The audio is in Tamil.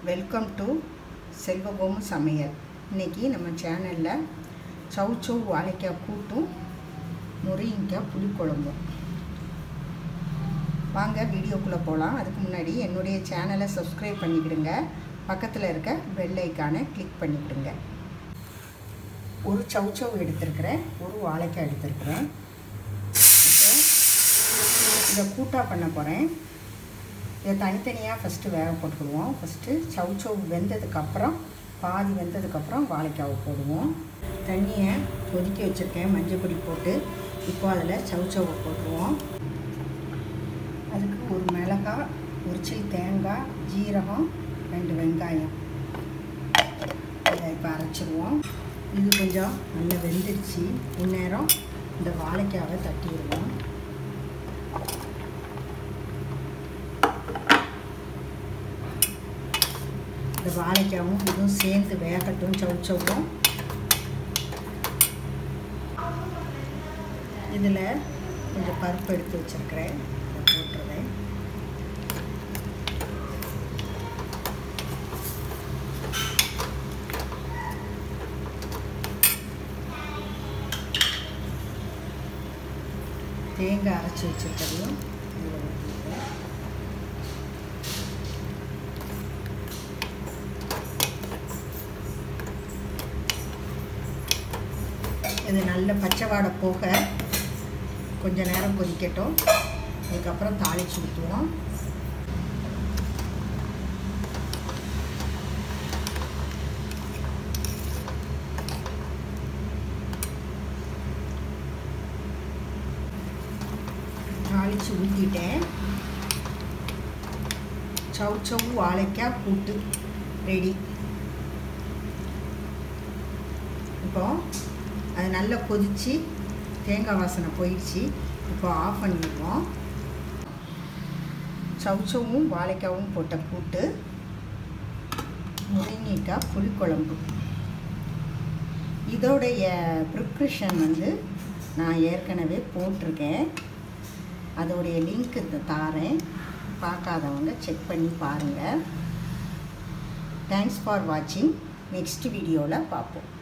வெல்கம் டு செல்வகோமு சமையல் இன்றைக்கி நம்ம சேனலில் சவுச்சௌ வாழைக்காய் கூட்டும் முருங்கைக்காய் புளிக்குழம்பும் வாங்க வீடியோக்குள்ளே போகலாம் அதுக்கு முன்னாடி என்னுடைய சேனலை சப்ஸ்கிரைப் பண்ணிக்கிடுங்க பக்கத்தில் இருக்க பெல் ஐக்கானை கிளிக் பண்ணிக்கிடுங்க ஒரு சவுச்சௌ எடுத்திருக்கிறேன் ஒரு வாழைக்காய் எடுத்திருக்கிறேன் இப்போ இதை கூட்டாக பண்ண போகிறேன் இதை தனித்தனியாக ஃபஸ்ட்டு வேக போட்டுக்கிடுவோம் ஃபஸ்ட்டு சவுச்சௌ வெந்ததுக்கப்புறம் பாதி வெந்ததுக்கப்புறம் வாழைக்காவை போடுவோம் தண்ணியை கொதிக்க வச்சுருக்கேன் மஞ்சள் பொடி போட்டு இப்போ அதில் சவுச்சௌவை போட்டுருவோம் அதுக்கு ஒரு மிளகாய் ஒரு சில் தேங்காய் ஜீரகம் ரெண்டு வெங்காயம் இதை இப்போ அரைச்சிடுவோம் இது கொஞ்சம் நல்லா வெந்துடுச்சு இந்நேரம் இந்த வாழைக்காவை தட்டி விடுவோம் இந்த வாழைக்காவும் இதுவும் சேர்ந்து வேகட்டும் சவுச்சவும் இதில் கொஞ்சம் பருப்பு எடுத்து வச்சுருக்கிறேன் இதை போட்டுருவேன் தேங்காய் அரைச்சி வச்சுருக்கிறதையும் இதில் ஊற்றிடுவேன் இது நல்ல பச்சை வாடை போக கொஞ்ச நேரம் கொதிக்கட்டும் அதுக்கப்புறம் தாளிச்சு ஊற்றுவோம் தாளித்து ஊற்றிட்டேன் சவு சவு வாழைக்காய் கூட்டு ரெடி இப்போ அது நல்லா கொதித்து தேங்காய் வாசனை போயிடுச்சு இப்போ ஆஃப் பண்ணிடுவோம் சவுச்சவும் வாழைக்காவும் போட்ட கூட்டு முருங்கைக்காய் புளிக்குழம்பு இதோடைய ப்ரிப்ரேஷன் வந்து நான் ஏற்கனவே போட்டிருக்கேன் அதோடைய லிங்க் தாரேன் பார்க்காதவங்க செக் பண்ணி பாருங்கள் தேங்க்ஸ் ஃபார் வாட்சிங் நெக்ஸ்ட் வீடியோவில் பார்ப்போம்